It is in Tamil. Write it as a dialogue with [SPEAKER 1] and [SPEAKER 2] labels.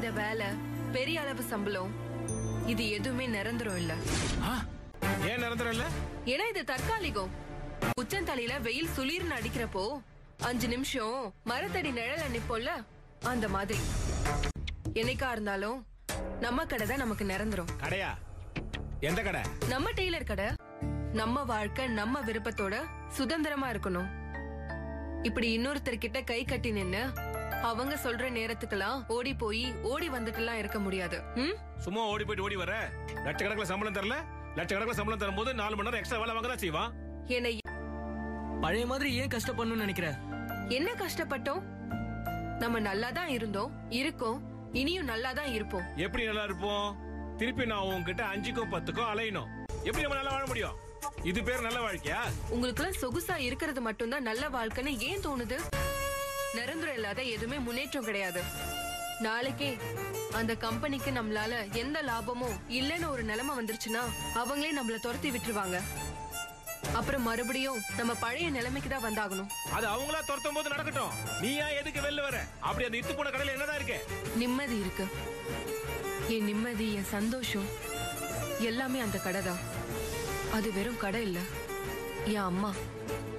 [SPEAKER 1] கம்பெனில வேலை பெரிய அளவு சம்பளம் இது எதுவுமே நிரந்தரம் இல்ல
[SPEAKER 2] ஆ, ஏன் நிரந்தரம் இல்ல
[SPEAKER 1] ஏன்னா இது தற்காலிகம் உச்சந்தலையில வெயில் சுளீர்னு அடிக்கிறப்போ அஞ்சு நிமிஷம் மரத்தடி நிழல நிப்போம்ல அந்த மாதிரி என்னைக்கா இருந்தாலும் நம்ம கடை தான் நமக்கு நிரந்தரம்
[SPEAKER 2] கடையா எந்த கடை
[SPEAKER 1] நம்ம டெய்லர் கடை நம்ம வாழ்க்கை நம்ம விருப்பத்தோட சுதந்திரமா இருக்கணும் இப்படி இன்னொருத்தர் கிட்ட கை கட்டி நின்னு அவங்க சொல்ற நேரத்துக்கெல்லாம் ஓடி போய் ஓடி வந்துட்டுலாம் இருக்க முடியாது ம்
[SPEAKER 2] சும்மா ஓடி போயிட்டு ஓடி வர லட்சக்கணக்கில் சம்பளம் தரல லட்சக்கணக்கில் சம்பளம் தரும்போது நாலு மணி நேரம் எக்ஸ்ட்ரா வேலை வாங்க தான் செய்வான்
[SPEAKER 1] என்னை
[SPEAKER 3] பழைய மாதிரி ஏன் கஷ்டப்படணும்னு நினைக்கிற
[SPEAKER 1] என்ன கஷ்டப்பட்டோம் நம்ம நல்லா தான் இருந்தோம் இருக்கோம் இனியும் நல்லா தான் இருப்போம்
[SPEAKER 2] எப்படி நல்லா இருப்போம் திருப்பி நான் உன்கிட்ட அஞ்சுக்கும் பத்துக்கும் அலையணும் எப்படி நம்ம நல்லா வாழ முடியும் இது பேர் நல்ல வாழ்க்கையா
[SPEAKER 1] உங்களுக்குலாம் சொகுசா இருக்கிறது மட்டும்தான் நல்ல வாழ்க்கைன்னு ஏன் தோணுது நிரந்தரம் இல்லாத எதுவுமே முன்னேற்றம் கிடையாது நாளைக்கே அந்த கம்பெனிக்கு நம்மளால எந்த லாபமும் இல்லைன்னு ஒரு நிலைமை வந்துருச்சுன்னா அவங்களே நம்மள துரத்தி விட்டுருவாங்க அப்புறம் மறுபடியும் நம்ம பழைய நிலைமைக்கு தான் வந்தாகணும்
[SPEAKER 2] அது அவங்களா துரத்தும் போது நடக்கட்டும் நீ ஏன் எதுக்கு வெளில வர அப்படி அந்த இத்து போன கடையில என்னதான் இருக்கு
[SPEAKER 1] நிம்மதி இருக்கு என் நிம்மதி என் சந்தோஷம் எல்லாமே அந்த கடை தான் அது வெறும் கடை இல்ல என் அம்மா